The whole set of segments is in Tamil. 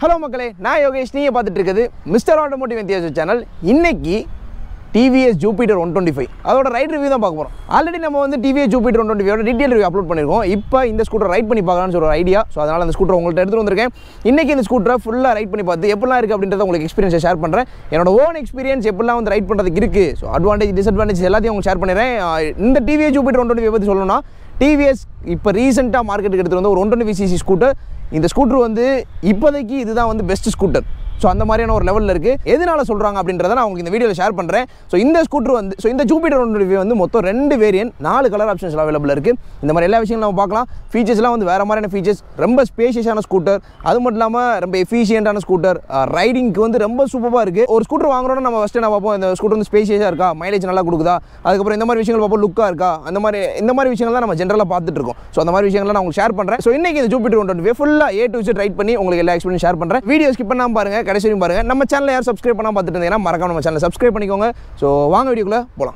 ஹலோ மக்களே நான் யோகேஷ் நீங்கள் பார்த்துட்டு இருக்குது மிஸ்டர் ஆட்டோமோட்டிவ் வித்தியாச சேனல் இன்னைக்கு TVS Jupiter one twenty five அதோட ரைட் ரிவ்யூ தான் பார்க்க போகிறோம் ஆல்ரெடி நம்ம வந்து TVS Jupiter one twenty five detail review upload பண்ணியிருக்கோம் இப்போ இந்த ஸ்கூட்டர் ரைட் பண்ணி பார்க்கலாம்னு சொல்ற ஐடியா ஸோ அதனால் அந்த ஸ்கூட்டர் உங்கள்கிட்ட எடுத்துட்டு வந்திருக்கேன் இன்னைக்கு இந்த ஸ்கூட்டரை ஃபுல்லாக ரைட் பண்ணி பார்த்து எப்படிலாம் இருக்குது அப்படின்றத உங்களுக்கு எக்ஸ்பீரியன்ஸை ஷேர் பண்ணுறேன் என்னோட ஓன் எக்ஸ்பீரியன்ஸ் எப்படிலாம் வந்து ரைட் பண்ணுறதுக்கு இருக்குது ஸோ அட்வான்டேஜ் டிஸ்அட்வான்டேஜ் எல்லாத்தையும் உங்களுக்கு ஷேர் பண்ணிடுறேன் ஆஹ் இந்த TVS Jupiter one twenty five பற்றி சொல்லணும்னா டிவிஎஸ் இப்போ ரீசெண்டாக மார்க்கெட்டுக்கு எடுத்துகிட்டு வந்து ஒரு ஒன் டுவெண்ட்டி சிசி ஸ்கூட்டர் இந்த ஸ்கூட்டர் வந்து இப்போதைக்கு இதுதான் வந்து பெஸ்ட் ஸ்கூட்டர் ஸோ அந்த மாதிரியான ஒரு லெவலில் இருக்குது எதனால சொல்கிறாங்க அப்படின்றத நான் உங்களுக்கு இந்த வீடியோவில் ஷேர் பண்ணுறேன் ஸோ இந்த ஸ்கூட்டர் வந்து ஸோ இந்த ஜூபிட்டர் ஒன் வந்து மொத்தம் ரெண்டு வேரியன்ட் நாலு கலர் ஆப்ஷன்ஸ் அவைலபிள் இருக்குது இந்த மாதிரி எல்லா விஷயங்களும் நம்ம பார்க்கலாம் ஃபீச்சர்ஸ்லாம் வந்து வேறு மாதிரியான ஃபீச்சர்ஸ் ரொம்ப ஸ்பேஷியஸான ஸ்கூட்டர் அது மட்டும் இல்லாமல் ரொம்ப எஃபிஷியண்டான ஸ்கூட்டர் ரைடிங்க்கு வந்து ரொம்ப சூப்பராக இருக்குது ஒரு ஸ்கூட்டர் வாங்குறோம்னா நம்ம ஃபஸ்ட்டு நான் பார்ப்போம் இந்த ஸ்கூட்டர் வந்து ஸ்பேஷியஸாக இருக்கா மைலேஜ் நல்லா கொடுக்குதா அதுக்கப்புறம் இந்த மாதிரி விஷயங்கள் பார்ப்போம் லுக்காக இருக்கா அந்த மாதிரி இந்த மாதிரி விஷயங்கள் தான் நம்ம ஜென்ரலாக பார்த்துட்டு இருக்கோம் ஸோ அந்த மாதிரி விஷயங்களை நான் உங்களுக்கு ஷேர் பண்ணுறேன் ஸோ இன்னைக்கு இந்த ஜூபிட்டர் ஒன் டுவெண்ட்டி ஃபுல்லாக ஏ டு ரைட் பண்ணி உங்களுக்கு எல்லா எக்ஸ்பீரியன்ஸ் ஷேர் பண்ணுறேன் வீடியோ ஸ்கிப் பண்ணாமல் பாருங்க கடைசி வரையும் பாருங்க நம்ம சேனலை யார் சப்ஸ்கிரைப் பண்ணாமல் பார்த்துட்டு இருந்தீங்கன்னா மறக்காம நம்ம சேனலை சப்ஸ்கிரைப் பண்ணிக்கோங்க ஸோ வாங்க வீடியோக்குள்ளே போகலாம்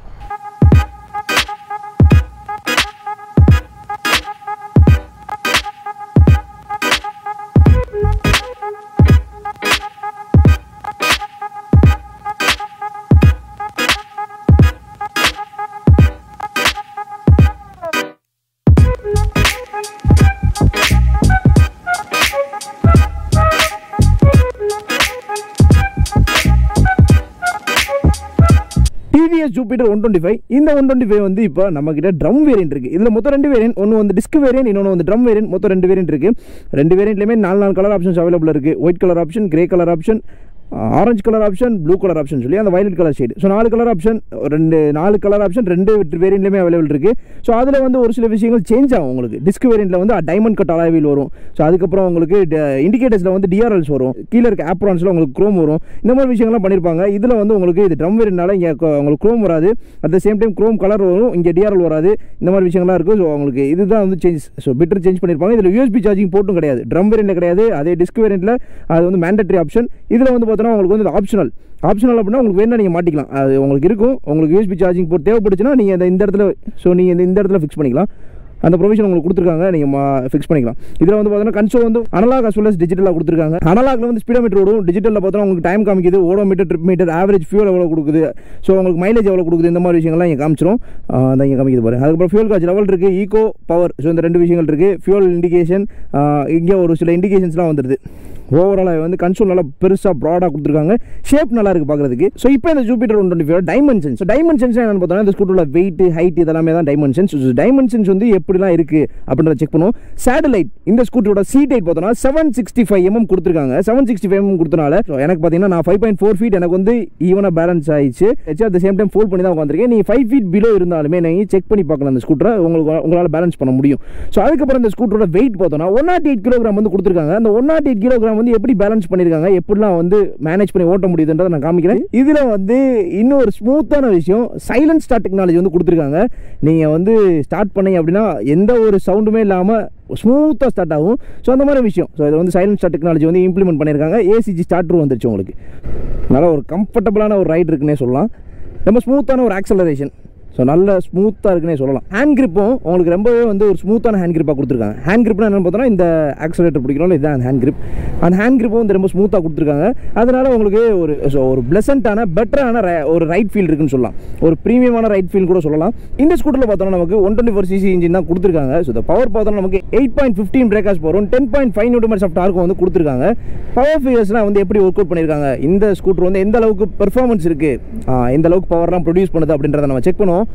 TVS Jupiter one twenty five இந்த ஒன் டுவெண்ட்டி ஃபைவ் வந்து இப்போ நம்ம கிட்ட ட்ரம் வேரியன்ட் இருக்குது இதில் மொத்தம் ரெண்டு வேரியன்ட் ஒன்று வந்து டிஸ்க் வேரியன்ட் இன்னொன்று வந்து ட்ரம் வேரியன்ட் மொத்தம் ரெண்டு வேரியன்ட் இருக்குது ரெண்டு வேரியன்ட்லையுமே நாலு நாலு கலர் ஆப்ஷன்ஸ் அவைலபிள் இருக்குது white colour option grey colour option orange colour option blue colour option சொல்லி அந்த வயலட் கலர் ஷேடு ஸோ நாலு கலர் ஆப்ஷன் ரெண்டு நாலு கலர் ஆப்ஷன் ரெண்டு வேரியன்ட்லையுமே அவைலபிள் இருக்குது ஸோ அதில் வந்து ஒரு சில விஷயங்கள் சேஞ்ச் ஆகும் உங்களுக்கு டிஸ்க் வேரியண்ட்டில் வந்து டைமண்ட் கட் அலாவில் வரும் ஸோ அதுக்கப்புறம் உங்களுக்கு இண்டிகேட்டர்ஸில் வந்து டிஆர்எல்ஸ் வரும் கீழே இருக்க ஆப்ரான்ஸில் உங்களுக்கு க்ரோம் வரும் இந்த மாதிரி விஷயங்கள்லாம் பண்ணியிருப்பாங்க இதில் வந்து உங்களுக்கு இது ட்ரம் வேரியண்ட்னால இங்கே உங்களுக்கு க்ரோம் வராது at the same time chrome colour வரும் இங்கே டிஆர்எல் வராது இந்த மாதிரி விஷயங்கள்லாம் இருக்குது ஸோ உங்களுக்கு இதுதான் வந்து சேஞ்ச் ஸோ பிட்டர் சேஞ்ச் பண்ணியிருப்பாங்க இதில் யூஎஸ்பி சார்ஜிங் போட்டும் கிடையாது ட்ரம் வேரியண்ட்டில் கிடையாது அதே டிஸ்க் வேரியண்ட்டில் அது வந்து மேண்டட்ரி ஆப்ஷன் இதில் வந்து பார்த்தோன்னா உங்களுக்கு வந்து ஆப்ஷனல் ஆப்ஷனல் அப்படின்னா உங்களுக்கு வேணா நீங்கள் மாட்டிக்கலாம் அது உங்களுக்கு இருக்கும் உங்களுக்கு யூஎஸ்பி சார்ஜிங் போட்டு தேவைப்படுச்சுன்னா நீங்கள் இந்த இந்த இடத்துல ஸோ நீங்கள் இந்த இந்த இடத்துல ஃபிக்ஸ் பண்ணிக்கலாம் அந்த ப்ரொவிஷன் உங்களுக்கு கொடுத்துருக்காங்க நீங்கள் ஃபிக்ஸ் பண்ணிக்கலாம் இதில் வந்து பார்த்தீங்கன்னா கன்சோல் வந்து அனலாக் அஸ் வெல் அஸ் டிஜிட்டலாக கொடுத்துருக்காங்க அனலாக்ல வந்து ஸ்பீடோமீட்டர் ஓடும் டிஜிட்டலில் பார்த்தோன்னா உங்களுக்கு டைம் காமிக்குது odometer trip meter average fuel எவ்வளோ கொடுக்குது ஸோ உங்களுக்கு மைலேஜ் எவ்வளோ கொடுக்குது இந்த மாதிரி விஷயங்கள்லாம் இங்கே காமிச்சிரும் அந்த இங்கே காமிக்குது பாருங்க அதுக்கப்புறம் ஃபியூல் காட்சி லெவல் இருக்குது ஈகோ பவர் ஸோ இந்த ரெண்டு விஷயங்கள் இருக்குது ஃபியூல் இண்டிகேஷன் இங்கே ஒரு சில இண்டிகேஷன்ஸ்லாம் வந்துடுது ஓவராலாக வந்து கன்சோல் நல்லா பெருசாக ப்ராடாக கொடுத்துருக்காங்க ஷேப் நல்லா இருக்குது பார்க்குறதுக்கு ஸோ இப்போ இந்த Jupiter one twenty five dimensions dimensions என்னென்னு பார்த்தோம்னா இந்த ஸ்கூட்டரோட வெயிட் ஹைட் இதெல்லாமே தான் டைமென்ஷன்ஸ் டைமென்ஷன்ஸ் வந்து எப்படிலாம் இருக்குது அப்படின்றத செக் பண்ணுவோம் சேட்டலைட் இந்த ஸ்கூட்டரோட சீட் ஹைட் பார்த்தோம்னா செவன் சிக்ஸ்டி ஃபைவ் எம்எம் கொடுத்துருக்காங்க செவன் சிக்ஸ்டி ஃபைவ் எம்எம் கொடுத்தனால ஸோ எனக்கு பார்த்தீங்கன்னா நான் ஃபைவ் பாயிண்ட் ஃபோர் ஃபீட் எனக்கு வந்து ஈவனாக பேலன்ஸ் ஆயிடுச்சு at the same time fold பண்ணி தான் உட்காந்துருக்கேன் நீங்கள் ஃபைவ் ஃபீட் பிலோ இருந்தாலுமே நீங்கள் செக் பண்ணி பார்க்கலாம் அந்த ஸ்கூட்டரை உங்களுக்கு உங்களால் பேலன்ஸ் பண்ண முடியும் ஸோ அதுக்கப்புறம் இந்த ஸ்கூட்டரோட வெயிட் பார்த்தோம்னா ஒன் நாட் எயிட் கிலோகிராம் வந்து கொடுத்துருக்காங்க அந்த ஒன் நாட் எயிட் கிலோகிராம் வந்து எப்படி பேலன்ஸ் பண்ணியிருக்காங்க எப்படிலாம் வந்து மேனேஜ் பண்ணி ஓட்ட முடியுதுன்றதை நான் காமிக்கிறேன் இதில் வந்து இன்னும் ஒரு ஸ்மூத்தான விஷயம் சைலண்ட் ஸ்டார்ட் டெக்னாலஜி வந்து கொடுத்துருக்காங்க நீங்கள் வந்து ஸ்டார்ட் பண்ணீங்க அப்படின்னா எந்த ஒரு சவுண்டுமே இல்லாமல் ஸ்மூத்தாக ஸ்டார்ட் ஆகும் ஸோ அந்த மாதிரி விஷயம் ஸோ இதை வந்து சைலண்ட் ஸ்டார்ட் டெக்னாலஜி வந்து இம்ப்ளிமெண்ட் பண்ணியிருக்காங்க ஏசிஜி ஸ்டார்டரும் வந்துருச்சு உங்களுக்கு நல்லா ஒரு கம்ஃபர்டபுளான ஒரு ரைட் இருக்குன்னே சொல்லலாம் ரொம்ப ஸ்மூத்தான ஒரு ஆக்சலரேஷன் ஸோ நல்ல ஸ்மூத்தாக இருக்குன்னே சொல்லலாம் ஹேண்ட் கிரிப்பும் உங்களுக்கு ரொம்பவே வந்து ஒரு ஸ்மூத்தான ஹேண்ட் கிரிப்பாக கொடுத்துருக்காங்க ஹேண்ட் கிரிப்னா என்னென்னு பார்த்தோன்னா இந்த ஆக்சலேட்டர் பிடிக்கணும் இதுதான் ஹேண்ட் கிரிப் அந்த ஹேண்ட் கிரிப்பும் வந்து ரொம்ப ஸ்மூத்தாக கொடுத்துருக்காங்க அதனால உங்களுக்கு ஒரு ஸோ ஒரு பிளசண்ட்டான பெட்டரான ஒரு ரைட் ஃபீல் இருக்குன்னு சொல்லலாம் ஒரு ப்ரீமியமான ரைட் ஃபீல் கூட சொல்லலாம் இந்த ஸ்கூட்டரில் பார்த்தோன்னா நமக்கு one twenty four CC engine தான் கொடுத்துருக்காங்க ஸோ இந்த பவர் பார்த்தோன்னா நமக்கு எயிட் பாயிண்ட் ஃபிஃப்டீன் பிரேக்காஸ் போகிறோம் ten point five newton of டார்க்கும் வந்து கொடுத்துருக்காங்க பவர் ஃபிகர்ஸ்லாம் வந்து எப்படி ஒர்க் அவுட் பண்ணியிருக்காங்க இந்த ஸ்கூட்டர் வந்து எந்த அளவுக்கு பெர்ஃபார்மன்ஸ் இருக்குது எந்த அளவுக்கு பவர்லாம் ப்ரொடியூஸ் பண்ணுது அப்படின்றத நம்ம செக் பண்ணுவோம்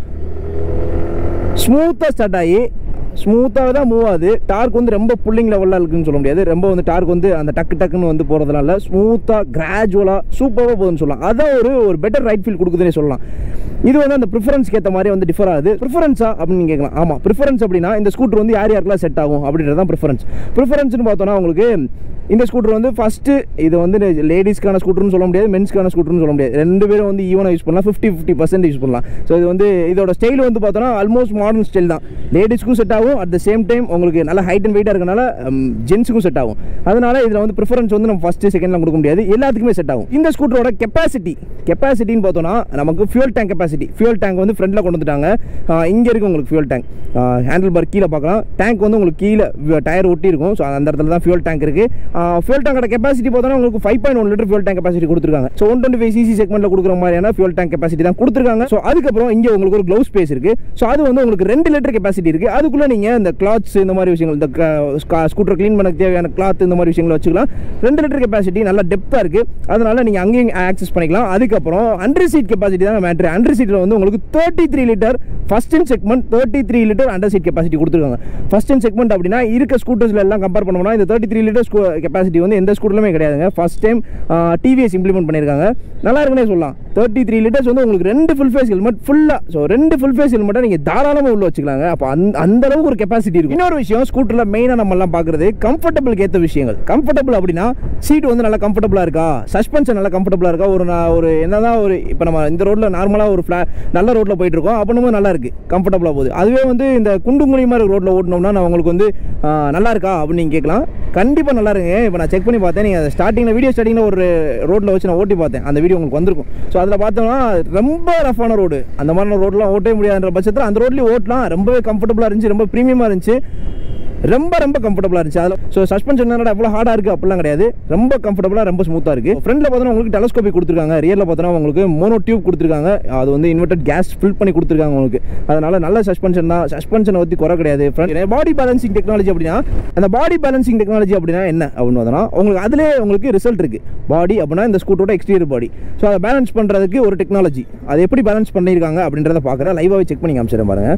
ஸ்மூத்தாக ஸ்டார்ட் ஆகி ஸ்மூத்தாக தான் மூவ் ஆகுது டார்க் வந்து ரொம்ப புல்லிங் லெவலில் இருக்குன்னு சொல்ல முடியாது ரொம்ப வந்து டார்க் வந்து அந்த டக்கு டக்குன்னு வந்து போகிறதுனால ஸ்மூத்தாக கிராஜுவலாக சூப்பராக போகுதுன்னு சொல்லலாம் அதான் ஒரு ஒரு பெட்டர் ரைட் ஃபீல் கொடுக்குதுன்னே சொல்லலாம் இது வந்து அந்த ப்ரிஃபரன்ஸ்க்கு ஏற்ற மாதிரி வந்து டிஃபர் ஆகுது ப்ரிஃபரன்ஸா அப்படின்னு நீங்கள் கேட்கலாம் ஆமாம் ப்ரிஃபரன்ஸ் அப்படின்னா இந்த ஸ்கூட்டர் வந்து யார் யாருக்கெல்லாம் செட் ஆகும் அப்படின்றது தான் ப்ரிஃபரன்ஸ் ப்ரிஃபரன்ஸ்னு பார்த்தோன்னா உங்களுக்கு இந்த ஸ்கூட்டர் வந்து ஃபஸ்ட்டு இது வந்து லேடிஸ்க்கான ஸ்கூட்டர்னு சொல்ல முடியாது மென்ஸ்க்கான ஸ்கூட்டர்னு சொல்ல முடியாது ரெண்டு பேரும் வந்து ஈவனாக யூஸ் பண்ணலாம் ஃபிஃப்டி ஃபிஃப்டி பர்சன்ட் யூஸ் பண்ணலாம் ஸோ இது வந்து இதோட ஸ்டைல் வந்து பார்த்தோன்னா ஆல்மோஸ்ட் மாடர்ன் ஸ்டைல் தான் லேடிஸ்க்கும் செட் ஆகும் அட் த சேம் டைம் உங்களுக்கு நல்ல ஹைட் அண்ட் வெயிட்டாக இருக்கனால ஜென்ஸுக்கும் செட் ஆகும் அதனால இதில் வந்து ப்ரிஃபரன்ஸ் வந்து நம்ம ஃபஸ்ட்டு செகண்ட்லாம் கொடுக்க முடியாது எல்லாத்துக்குமே செட் ஆகும் இந்த ஸ்கூட்டரோட கெப்பாசிட்டி கெப்பாசிட்டின்னு பார்த்தோம்னா நமக்கு fuel tank capacity fuel tank வந்து ஃப்ரண்ட்டில் கொண்டு வந்துட்டாங்க இங்கே இருக்கு உங்களுக்கு ஃபியூல் டேங்க் ஹேண்டில் பார் கீழே பார்க்கலாம் டேங்க் வந்து உங்களுக்கு கீழே டயர் ஒட்டி இருக்கும் ஸோ அந்த இடத்துல தான் ஃபியூல் டேங்க் இருக்கு ஃபியூல் டேங்கோட கெப்பாசிட்டி பார்த்தோன்னா உங்களுக்கு five point one litre fuel tank capacity கொடுத்துருக்காங்க so one twenty five CC செக்மெண்ட்டில் கொடுக்குற மாதிரியான ஃபியூல் டேங்க் கெப்பாசிட்டி தான் கொடுத்துருக்காங்க ஸோ அதுக்கப்புறம் இங்கே உங்களுக்கு ஒரு க்ளவுஸ் ஸ்பேஸ் இருக்கு ஸோ அது வந்து உங்களுக்கு ரெண்டு லிட்டர் கெப்பாசிட்டி இருக்கு அதுக்குள்ளே நீங்கள் இந்த கிளாத்ஸ் இந்த மாதிரி விஷயங்கள் இந்த ஸ்கூட்டர் க்ளீன் பண்ண தேவையான கிளாத் இந்த மாதிரி விஷயங்களை வச்சுக்கலாம் ரெண்டு லிட்டர் கெப்பாசிட்டி நல்லா டெப்த்தாக இருக்கு அதனால நீங்கள் அங்கேயும் ஆக்சஸ் பண்ணிக்கலாம் அதுக்கப்புறம் அண்டர் சீட் கெப்பாசிட்டி தான் மேட்ரு அண்டர் சீட்டில் வந்து உங்களுக்கு thirty three litre first in segment thirty three litre under seat capacity கொடுத்துருக்காங்க ஃபர்ஸ்ட் இன் செக்மெண்ட் அப்படின்னா இருக்க ஸ்கூட்டர்ஸ்ல எல்லாம் கம்பேர் பண்ணோம்னா இந்த தேர்ட்டி த்ரீ லிட்டர் கெப்பாசிட்டி வந்து எந்த ஸ்கூட்டர்லுமே கிடையாதுங்க ஃபர்ஸ்ட் டைம் டிவிஎஸ் இம்ப்ளிமெண்ட் பண்ணியிருக்காங்க நல்லா இருக்குன்னே சொல்லலாம் தேர்ட்டி த்ரீ லிட்டர்ஸ் வந்து உங்களுக்கு ரெண்டு ஃபுல் ஃபேஸ் ஹெல்மெட் ஃபுல்லாக ஸோ ரெண்டு ஃபுல் ஃபேஸ் ஹெல்மெட்டை நீங்கள் தாராளமாக உள்ள வச்சுக்கலாங்க அப்போ அந்த அந்த அளவுக்கு ஒரு கெப்பாசிட்டி இருக்கும் இன்னொரு விஷயம் ஸ்கூட்டரில் மெயினாக நம்ம எல்லாம் பார்க்குறது கம்ஃபர்டபுளுக்கு ஏற்ற விஷயங்கள் கம்ஃபர்டபுள் அப்படின்னா சீட் வந்து நல்லா கம்ஃபர்டபுளாக இருக்கா சஸ்பென்ஷன் நல்லா கம்ஃபர்டபுளாக இருக்கா ஒரு நான் ஒரு என்னதான் ஒரு இப்போ நம்ம இந்த ரோட்டில் நார்மலாக ஒரு ஃப்ளா நல்ல ரோட்டில் போயிட்டு இருக்கோம் அப்படின்னும் நல்லா இருக்கு கம்ஃபர்டபுளாக போகுது அதுவே வந்து இந்த குண்டு குழியமாக இருக்க ரோட்டில் ஓட்டினோம்னா நான் உங்களுக்கு வந்து ஆ, நல்லா இருக்கா அப்படின்னு நீங்கள் கேட்கலாம் கண்டிப்பாக நல்லா இருங்க இப்போ நான் செக் பண்ணி பார்த்தேன் நீங்கள் ஸ்டார்டிங்கில் வீடியோ ஸ்டார்டிங்கில் ஒரு ரோட்டில் வச்சு நான் ஓட்டி பார்த்தேன் அந்த வீடியோ உங்களுக்கு வந்திருக்கும் ஸோ அதில் பார்த்தோம்னா ரொம்ப ரஃப்பான ரோடு அந்த மாதிரியான ரோட்லாம் ஓட்டவே முடியாதுன்ற பட்சத்தில் அந்த ரோட்லேயும் ஓட்டலாம் ரொம்பவே கம்ஃபர்டபுளாக இருந்துச்சு ரொம்ப ப்ரீமியமாக இருந்துச்சு ரொம்ப ரொம்ப கம்ஃபர்டபுளாக இருந்துச்சு அதில் ஸோ சஸ்பென்ஷன் என்னடா எவ்வளோ ஹார்டாக இருக்குது அப்படிலாம் கிடையாது ரொம்ப கம்ஃபர்டபுளாக ரொம்ப ஸ்மூத்தாக இருக்குது ஃப்ரண்ட்டில் பார்த்தோன்னா உங்களுக்கு டெலஸ்கோபி கொடுத்துருக்காங்க ரியலில் பார்த்தோன்னா உங்களுக்கு மோனோ டியூப் கொடுத்துருக்காங்க அது வந்து இன்வெர்டட் கேஸ் ஃபில் பண்ணி கொடுத்துருக்காங்க உங்களுக்கு அதனால நல்ல சஸ்பென்ஷன் தான் சஸ்பென்ஷனை பற்றி குறை கிடையாது பாடி பேலன்சிங் டெக்னாலஜி அப்படின்னா அந்த பாடி பேலன்சிங் டெக்னாலஜி அப்படின்னா என்ன அப்படின்னு பார்த்தோன்னா உங்களுக்கு அதிலே உங்களுக்கு ரிசல்ட் இருக்குது பாடி அப்படின்னா இந்த ஸ்கூட்டரோட எக்ஸ்டீரியர் பாடி ஸோ அதை பேலன்ஸ் பண்ணுறதுக்கு ஒரு டெக்னாலஜி அதை எப்படி பேலன்ஸ் பண்ணியிருக்காங்க அப்படின்றத பார்க்குறேன் லைவாகவே செக் பண்ணி காமிச்சிடறேன் பாருங்க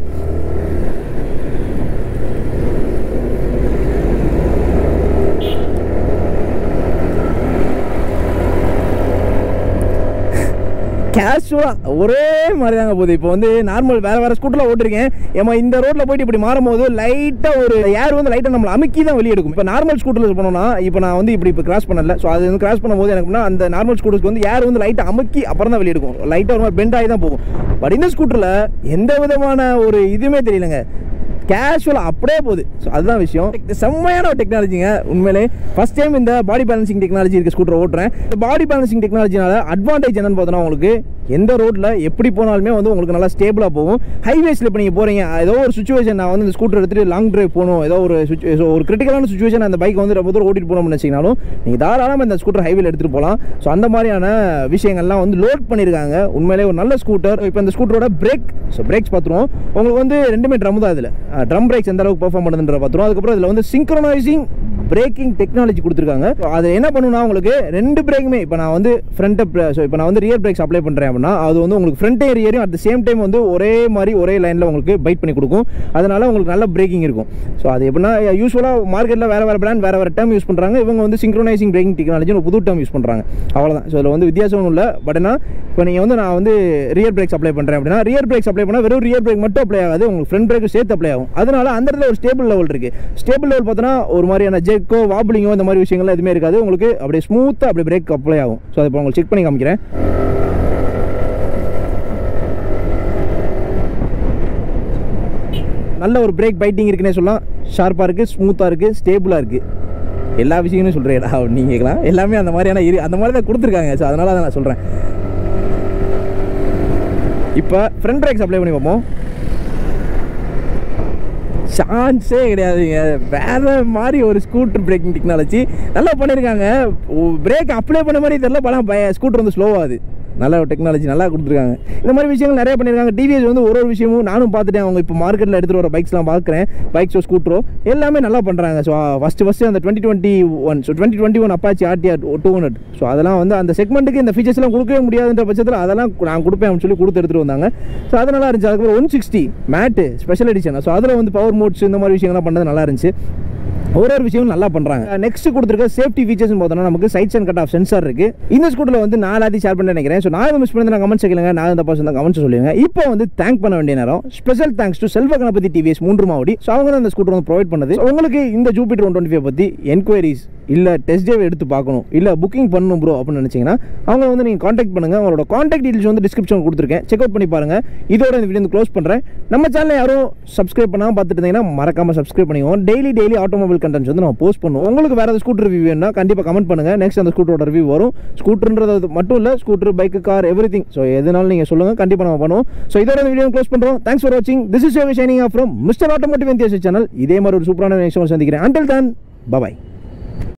கேஷுவலாக ஒரே மாதிரி தாங்க போகுது இப்போ வந்து நார்மல் வேறு வேறு ஸ்கூட்டரில் ஓட்டிருக்கேன் ஏமா இந்த ரோட்டில் போயிட்டு இப்படி மாறும்போது லைட்டாக ஒரு ஏர் வந்து லைட்டாக நம்மளை அமுக்கி தான் வெளியே எடுக்கும் இப்போ நார்மல் ஸ்கூட்டரில் போனோம்னா இப்போ நான் வந்து இப்படி இப்போ கிராஸ் பண்ணல ஸோ அது வந்து கிராஸ் பண்ணும்போது எனக்கு எப்படின்னா அந்த நார்மல் ஸ்கூட்டருக்கு வந்து ஏர் வந்து லைட்டாக அமுக்கி அப்புறம் தான் வெளியே எடுக்கும் லைட்டாக ஒரு மாதிரி பெண்ட் ஆகி தான் போகும் பட் இந்த ஸ்கூட்டரில் எந்த விதமான ஒரு இதுவுமே தெரியலங்க கேஷுவலாக அப்படியே போகுது ஸோ அதுதான் விஷயம் இது செம்மையான ஒரு டெக்னாலஜிங்க உண்மையிலே ஃபஸ்ட் டைம் இந்த பாடி பேலன்சிங் டெக்னாலஜி இருக்க ஸ்கூட்டர் ஓட்டுறேன் இந்த பாடி பேலன்சிங் டெக்னாலஜினால அட்வான்டேஜ் என்னன்னு பார்த்தோன்னா உங்களுக்கு எந்த ரோட்டில் எப்படி போனாலுமே வந்து உங்களுக்கு நல்லா ஸ்டேபிளாக போகும் ஹைவேஸில் இப்போ நீங்கள் போகிறீங்க ஏதோ ஒரு சுச்சுவேஷன் நான் வந்து இந்த ஸ்கூட்டர் எடுத்துகிட்டு லாங் டிரைவ் போகணும் ஏதோ ஒரு situ- so ஒரு கிரிட்டிக்கலான சுச்சுவேஷன் அந்த பைக் வந்து ரொம்ப தூரம் ஓட்டிட்டு போகணும்னு வச்சிங்கனாலும் நீங்கள் தாராளமாக இந்த ஸ்கூட்டர் ஹைவேல எடுத்துகிட்டு போகலாம் ஸோ அந்த மாதிரியான விஷயங்கள்லாம் வந்து லோட் பண்ணியிருக்காங்க உண்மையிலே ஒரு நல்ல ஸ்கூட்டர் இப்போ இந்த ஸ்கூட்டரோட பிரேக் ஸோ பிரேக்ஸ் பார்த்துருவோம் உங்களுக்கு வந்து ரெண்டுமே ட்ரம் தான் இதில் ட்ரம் பிரேக்ஸ் எந்த அளவுக்கு பெர்ஃபார்ம் பண்ணுதுன்ற பார்த்துருவோம் அதுக்கப்புறம் இதில் வந்து சிங்க்ரனைசிங் பிரேக்கிங் டெக்னாலஜி கொடுத்துருக்காங்க அது என்ன பண்ணுன்னா உங்களுக்கு ரெண்டு பிரேக்குமே இப்போ நான் வந்து ஃப்ரண்ட் ஸோ இப்போ நான் வந்து ரியர் பிரேக்ஸ் அப்ளை பண்ணுறேன் அப்படின்னா அது வந்து உங்களுக்கு ஃப்ரண்ட் ரியரையும் அட் த சேம் டைம் வந்து ஒரே மாதிரி ஒரே லைனில் உங்களுக்கு பைட் பண்ணி கொடுக்கும் அதனால உங்களுக்கு நல்ல பிரேக்கிங் இருக்கும் ஸோ அது எப்படின்னா யூஸ்வலாக மார்க்கெட்டில் வேறு வேறு பிராண்ட் வேறு வேறு டேர்ம் யூஸ் பண்ணுறாங்க இவங்க வந்து சிங்க்ரோனைசிங் பிரேக்கிங் டெக்னாலஜி ஒரு புது டேர்ம் யூஸ் பண்ணுறாங்க அவ்வளோதான் ஸோ இதில் வந்து வித்தியாசம் ஒன்றும் இல்லை பட் என்ன இப்போ நீங்கள் வந்து நான் வந்து ரியர் பிரேக்ஸ் அப்ளை பண்ணுறேன் அப்படின்னா ரியர் பிரேக்ஸ் அப்ளை பண்ணால் வெறும் ரியர் பிரேக் மட்டும் அப்ளை ஆகாது உங்களுக்கு ஃப்ரண்ட் பிரேக்கும் சேர்த்து அப்ளை ஆகும் அதனால அந்த இடத்துல ஒரு ஸ்டேபிள் லெவல் இருக்குது ஸ்டேபிள் லெவல் பார்த்தோன்னா ஒரு மாதிரியான ஜெக்கோ வாபிளிங்கோ இந்த மாதிரி விஷயங்கள்லாம் எதுவுமே இருக்காது உங்களுக்கு அப்படியே ஸ்மூத்தாக அப்படியே பிரேக் அப்ளை ஆகும் ஸோ அதை இப்போ உங்களுக்கு செக் பண்ணி காமிக்கிறேன் நல்ல ஒரு பிரேக் பைட்டிங் இருக்குன்னே சொல்லலாம் ஷார்ப்பாக இருக்குது ஸ்மூத்தாக இருக்குது ஸ்டேபிளாக இருக்குது எல்லா விஷயங்களும் சொல்கிறேடா நீங்கள் கேட்கலாம் எல்லாமே அந்த மாதிரியான இரு அந்த மாதிரி தான் கொடுத்துருக்காங்க ஸோ அதனால தான் நான் சொல்கிறேன் இப்போ ஃப்ரண்ட் பிரேக்ஸ் அப்ளை பண்ணி பார்ப்போம் சான்ஸே கிடையாதுங்க வேற மாதிரி ஒரு ஸ்கூட்டர் பிரேக்கிங் டெக்னாலஜி நல்லா பண்ணியிருக்காங்க பிரேக் அப்ளை பண்ண மாதிரி தெரியல படம் ஸ்கூட்டர் வந்து ஸ்லோவாகுது நல்ல ஒரு டெக்னாலஜி நல்லா கொடுத்துருக்காங்க இந்த மாதிரி விஷயங்கள் நிறைய பண்ணியிருக்காங்க டிவிஎஸ் வந்து ஒரு ஒரு விஷயமும் நானும் பார்த்துட்டேன் அவங்க இப்போ மார்க்கெட்டில் எடுத்துகிட்டு வர பைக்ஸ்லாம் பார்க்குறேன் பைக்ஸோ ஸ்கூட்டரோ எல்லாமே நல்லா பண்ணுறாங்க ஸோ ஃபஸ்ட்டு ஃபஸ்ட்டு அந்த twenty twenty one so twenty twenty one Apache RTR two hundred so அதெல்லாம் வந்து அந்த செக்மெண்ட்டுக்கு இந்த ஃபீச்சர்ஸ்லாம் கொடுக்கவே முடியாதுன்ற பட்சத்தில் அதெல்லாம் நான் கொடுப்பேன் அப்படின்னு சொல்லி கொடுத்து எடுத்துகிட்டு வந்தாங்க ஸோ அது நல்லா இருந்துச்சு அதுக்கப்புறம் one sixty matte special edition so அதில் வந்து பவர் மோட்ஸ் இந்த மாதிரி விஷயங்கள்லாம் பண்ணது நல்லா இருந்துச்சு ஒரு ஒரு விஷயம் நல்லா பண்றாங்க நெக்ஸ்ட் கொடுத்துருக்க சேஃப்டி ஃபீச்சர்ஸ் பார்த்தோம்னா நமக்கு side stand cut off sensor இருக்கு இந்த ஸ்கூட்டர்ல வந்து நான் எல்லாத்தையும் ஷேர் பண்ண நினைக்கிறேன் ஸோ நான் இதை மிஸ் பண்ணி நான் கமெண்ட்ஸ் கேளுங்க நான் இந்த பர்சன் கமெண்ட்ஸ் சொல்லுங்க இப்போ வந்து தேங்க் பண்ண வேண்டிய நேரம் ஸ்பெஷல் தேங்க்ஸ் டு செல்வ கணபதி டிவிஎஸ் மூன்று மாவடி ஸோ அவங்க தான் இந்த ஸ்கூட்டர் வந்து ப்ரொவைட் பண்ணது So, உங்களுக்கு இந்த ஜூபிட்டர் ஒன் டுவெண்ட்டி ஃபைவ் பற்றி என்கொயரிஸ் இல்லை டெஸ்ட் டேவ் எடுத்து பார்க்கணும் இல்லை புக்கிங் பண்ணணும் ப்ரோ அப்படின்னு நினச்சிங்கன்னா அவங்க வந்து நீங்கள் காண்டாக்ட் பண்ணுங்கள் அவங்களோட காண்டாக்ட் டீடைல்ஸ் வந்து டிஸ்கிரிப்ஷன் கொடுத்துருக்கேன் செக் அவுட் பண்ணி பாருங்கள் இதோட இந்த வீடியோ வந்து க்ளோஸ் பண்ணுறேன் நம்ம சேனலை யாரும் சப்ஸ்கிரைப் பண்ணாமல் பார்த்துட்டு இருந்தீங்கன்னா மறக்காம சப்ஸ்கிரைப் பண்ணிக்கோங்க டெய்லி டெய்லி ஆட்டோமொபைல் கண்டென்ட்ஸ் வந்து நம்ம போஸ்ட் பண்ணுவோம் உங்களுக்கு வேறு ஸ்கூட்டர் ரிவ்யூ வேணும்னா கண்டிப்பாக கமெண்ட் பண்ணுங்கள் நெக்ஸ்ட் அந்த ஸ்கூட்டரோட ரிவ்யூ வரும் ஸ்கூட்டர்ன்றது மட்டும் இல்லை scooter bike car everything so எதுனாலும் நீங்கள் சொல்லுங்கள் கண்டிப்பாக நம்ம பண்ணுவோம் ஸோ இதோட இந்த வீடியோ க்ளோஸ் பண்ணுறோம் தேங்க்ஸ் ஃபார் வாட்சிங் this is signing off from mister automotive எந்தியாசி சேனல் இதே மாதிரி ஒரு சூப்பரான நெக்ஸ்ட் சந்திக்கிறேன் அண்டில் தான் பபாய்